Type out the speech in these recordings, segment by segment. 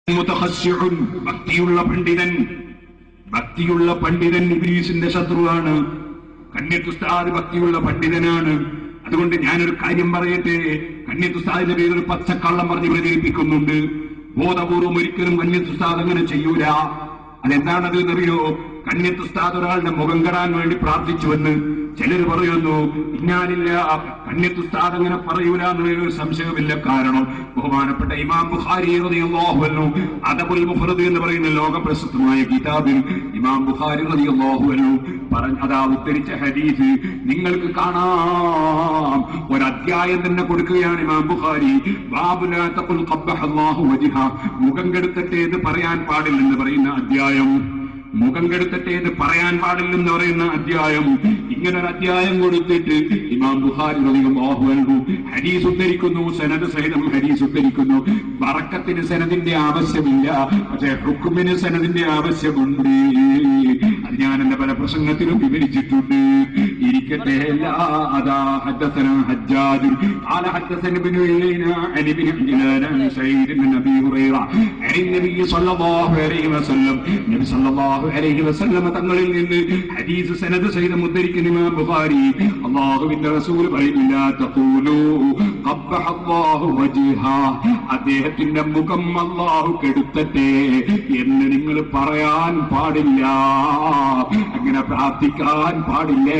മുതഹസ്യുൻ ഭക്തിയുള്ള പണ്ഡിതൻ ഭക്തിയുള്ള പണ്ഡിതൻ ഇബ്ലീസിന്റെ ശത്രുവാണ് കന്യത്തുസ്താദ് ഭക്തിയുള്ള പണ്ഡിതനാണ് അതുകൊണ്ട് ഞാനൊരു കാര്യം പറയട്ടെ കന്യത്തുസ്താദിന്റെ പേരിൽ ഒരു പച്ചക്കള്ളം പറഞ്ഞ് പ്രചരിപ്പിക്കുന്നുണ്ട് ബോധപൂർവം ഒരിക്കലും കന്യത്തുസ്താദ് അങ്ങനെ ചെയ്യൂല അതെന്താണത് എന്നറിയോ കന്യത്തുസ്താദ് ഒരാളുടെ മുഖം കെടാൻ വേണ്ടി പ്രാർത്ഥിച്ചുവെന്ന് ചിലർ പറയുന്നു ഇന്നാലില്ല കന്യത്തുസ്താദ് അങ്ങനെ പറയൂല എന്നുള്ളൊരു സംശയമില്ല കാരണം ബഹുമാനപ്പെട്ട ഇമാം ബുഖാരി റളിയല്ലാഹു അൻഹു അദബുൽ മുഫ്രദ് എന്ന് പറയുന്ന ലോക പ്രസിദ്ധമായ കിതാബിൽ ഇമാം ബുഖാരി റളിയല്ലാഹു അൻഹു പറഞ്ഞ അതാ ഉദ്ധരിച്ച ഹദീസ് നിങ്ങൾക്ക് കാണാം ഒരു അധ്യായം തന്നെ കൊടുക്കുകയാണ് ഇമാം ബുഖാരി ബാബുലാ തഖുൽ ഖബ്ബഹ അല്ലാഹു വജ്ഹ മുഖം കെടുത്തട്ടെ എന്ന് പറയാൻ പാടില്ലെന്ന് പറയുന്ന അധ്യായം മുഖം കെടുത്തട്ടെ എന്ന് പറയാൻ പാടില്ലെന്ന് പറയുന്ന അധ്യായം ഇങ്ങനെ ഒരു അധ്യായം കൊടുത്തിട്ട് ഇമാം ബുഹാരി റളിയല്ലാഹു അൻഹു ഹദീസ് ഉദ്ധരിക്കുന്നു സനദ് സഹിതം ഹദീസ് ഉദ്ധരിക്കുന്നു ബറക്കത്തിന് സനദിന്റെ ആവശ്യമില്ല പക്ഷേ ഹുക്കുമിന് സനദിന്റെ ആവശ്യമുണ്ട് അത് ഞാൻ എന്റെ പല പ്രസംഗത്തിലും വിവരിച്ചിട്ടുണ്ട് ഇരിക്കട്ടെ ലാ അതാ حدثنا حجاج قال حدثنا ابن عيينة عن ابن عجلان عن سعيد بن ابي هريره عن النبي صلى الله عليه وسلم നബി സല്ലല്ലാഹു അലൈഹി വസല്ലം തങ്ങളിൽ നിന്ന് ഹദീസ് സനദ് സഹിതം ഉദ്ധരിക്കുന്ന ഇമാം ബുഖാരി അല്ലാഹുവിന്റെ റസൂൽ പറയുന്നില്ല തഖൂലു ഖബ്ബഹ അല്ലാഹു വജ്ഹ അദ്ദേഹത്തിന്റെ മുഖം അല്ലാഹു കെടുത്തട്ടെ എന്ന് നിങ്ങൾ പറയാൻ പാടില്ല അങ്ങനെ പ്രാർത്ഥിക്കാൻ പാടില്ല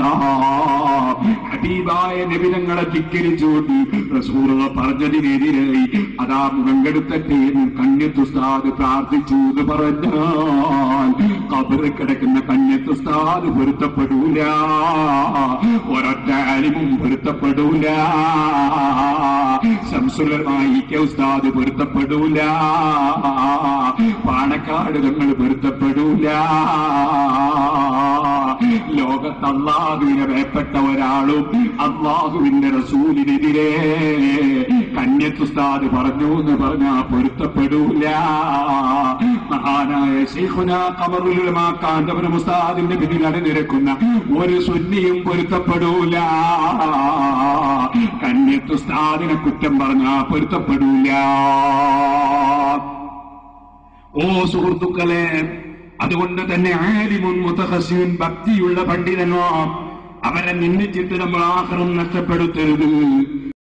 ഹബീബായ നബിതങ്ങളെ ധിക്കരിച്ചുകൊണ്ട് റസൂൽ പറഞ്ഞതിനെതിരായി അതാ മുഖം കെടുത്തട്ടെ എന്ന് കന്യത്തുസ്താദ് പ്രാർത്ഥിച്ചു എന്ന് പറഞ്ഞാൽ കബറിൽ കിടക്കുന്ന കന്യത്തുസ്താദ് പൊരുത്തപ്പെടൂല ഒരൊറ്റ അലിമും പൊരുത്തപ്പെടൂല ശംസുലമായി ഉസ്താദ് പൊരുത്തപ്പെടൂല പാണക്കാട് തങ്ങൾ പൊരുത്തപ്പെടൂല ലോകത്ത് അള്ളാഹുവിനെ ഭയപ്പെട്ട ഒരാളും അള്ളാഹുവിന്റെ റസൂലിനെതിരെ കന്യത്തുസ്താദ് പറഞ്ഞു എന്ന് പറഞ്ഞാ പൊരുത്തപ്പെടൂല മഹാനായ ശൈഖുന കമറുലുലമാ കാന്തപുരം ഉസ്താദിന്റെ പിന്നിൽ അണിനിരക്കുന്ന ഒരു സുന്നിയും പൊരുത്തപ്പെടൂല കന്യത്തുസ്താദിനെ കുറ്റം പറഞ്ഞാ പൊരുത്തപ്പെടൂല ഓ സുഹൃത്തുക്കളെ അതുകൊണ്ട് തന്നെ ആലിമുൻ മുത്തഹസിൻ ഭക്തിയുള്ള പണ്ഡിതനോ അവരെ നിന്ദിച്ചിട്ട് നമ്മൾ ആഹ്റം നഷ്ടപ്പെടുത്തരുത്